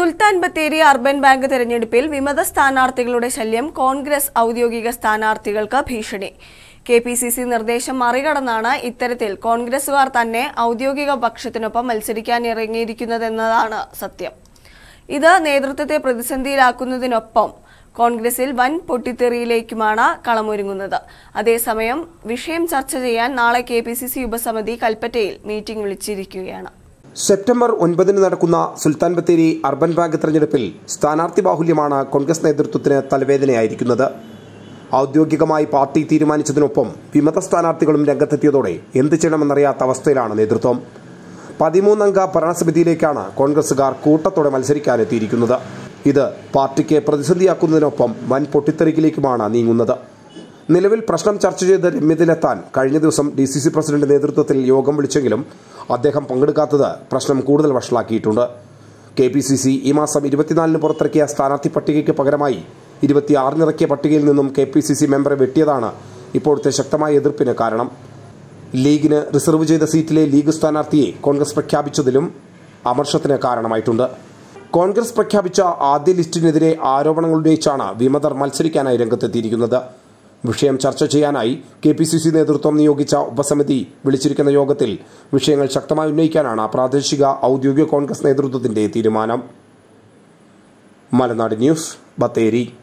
സുൽത്താൻ Bathery urban bank തെരഞ്ഞെടുപ്പിൽ വിമത സ്ഥാനാർത്ഥികളുടെ ശല്യം കോൺഗ്രസ് ഔദ്യോഗിക സ്ഥാനാർത്ഥികൾക്ക് ഭീഷണി കെ പി സി സി നിർദ്ദേശം മറികടന്നാണ് ഇത്തരത്തിൽ കോൺഗ്രസുകാർ തന്നെ ഔദ്യോഗിക പക്ഷത്തിനൊപ്പം മത്സരിക്കാൻ ഇറങ്ങിയിരിക്കുന്നതെന്നതാണ് സത്യം ഇത് നേതൃത്വത്തെ പ്രതിസന്ധിയിലാക്കുന്നതിനൊപ്പം കോൺഗ്രസിൽ വൻ പൊട്ടിത്തെറിയിലേക്കുമാണ് കളമൊരുങ്ങുന്നത് അതേസമയം വിഷയം ചർച്ച ചെയ്യാൻ നാളെ കെ പി സി സി ഉപസമിതി കൽപ്പറ്റയിൽ മീറ്റിംഗ് വിളിച്ചിരിക്കുകയാണ് സെപ്റ്റംബർ ഒൻപതിന് നടക്കുന്ന സുൽത്താൻ ബത്തേരി അർബൻ ബാങ്ക് തെരഞ്ഞെടുപ്പിൽ സ്ഥാനാർത്ഥി ബാഹുല്യമാണ് കോൺഗ്രസ് നേതൃത്വത്തിന് തലവേദനയായിരിക്കുന്നത് ഔദ്യോഗികമായി പാർട്ടി തീരുമാനിച്ചതിനൊപ്പം വിമത സ്ഥാനാർത്ഥികളും രംഗത്തെത്തിയതോടെ എന്ത് ചെയ്യണമെന്നറിയാത്ത അവസ്ഥയിലാണ് നേതൃത്വം പതിമൂന്നംഗ ഭരണസമിതിയിലേക്കാണ് കോൺഗ്രസുകാർ കൂട്ടത്തോടെ മത്സരിക്കാനെത്തിയിരിക്കുന്നത് ഇത് പാർട്ടിക്ക് പ്രതിസന്ധിയാക്കുന്നതിനൊപ്പം വൻ പൊട്ടിത്തെറിക്കിലേക്കുമാണ് നീങ്ങുന്നത് നിലവിൽ പ്രശ്നം ചർച്ച ചെയ്ത് രമ്യതയിലെത്താൻ കഴിഞ്ഞ ദിവസം ഡി സി സി പ്രസിഡന്റ് നേതൃത്വത്തിൽ യോഗം വിളിച്ചെങ്കിലും അദ്ദേഹം പങ്കെടുക്കാത്തത് പ്രശ്നം കൂടുതൽ വഷളാക്കിയിട്ടുണ്ട് കെ പി സി സി ഈ മാസം ഇരുപത്തിനാലിന് പുറത്തിറക്കിയ സ്ഥാനാർത്ഥി പട്ടികയ്ക്ക് പകരമായി ഇരുപത്തിയാറിനിറക്കിയ പട്ടികയിൽ നിന്നും കെ പി സി സി മെമ്പറെ വെട്ടിയതാണ് ഇപ്പോഴത്തെ ശക്തമായ എതിർപ്പിന് കാരണം ലീഗിന് റിസർവ് ചെയ്ത സീറ്റിലെ ലീഗ് സ്ഥാനാർത്ഥിയെ കോൺഗ്രസ് പ്രഖ്യാപിച്ചതിലും അമർഷത്തിന് കാരണമായിട്ടുണ്ട് കോൺഗ്രസ് പ്രഖ്യാപിച്ച ആദ്യ ലിസ്റ്റിനെതിരെ ആരോപണങ്ങൾ ഉന്നയിച്ചാണ് വിമതർ മത്സരിക്കാനായി രംഗത്തെത്തിയിരിക്കുന്നത് വിഷയം ചർച്ച ചെയ്യാനായി കെ പി സി സി നേതൃത്വം നിയോഗിച്ച ഉപസമിതി വിളിച്ചിരിക്കുന്ന യോഗത്തിൽ വിഷയങ്ങൾ ശക്തമായി ഉന്നയിക്കാനാണ് പ്രാദേശിക ഔദ്യോഗിക കോൺഗ്രസ് നേതൃത്വത്തിന്റെ തീരുമാനം മലനാട് ന്യൂസ് ബത്തേരി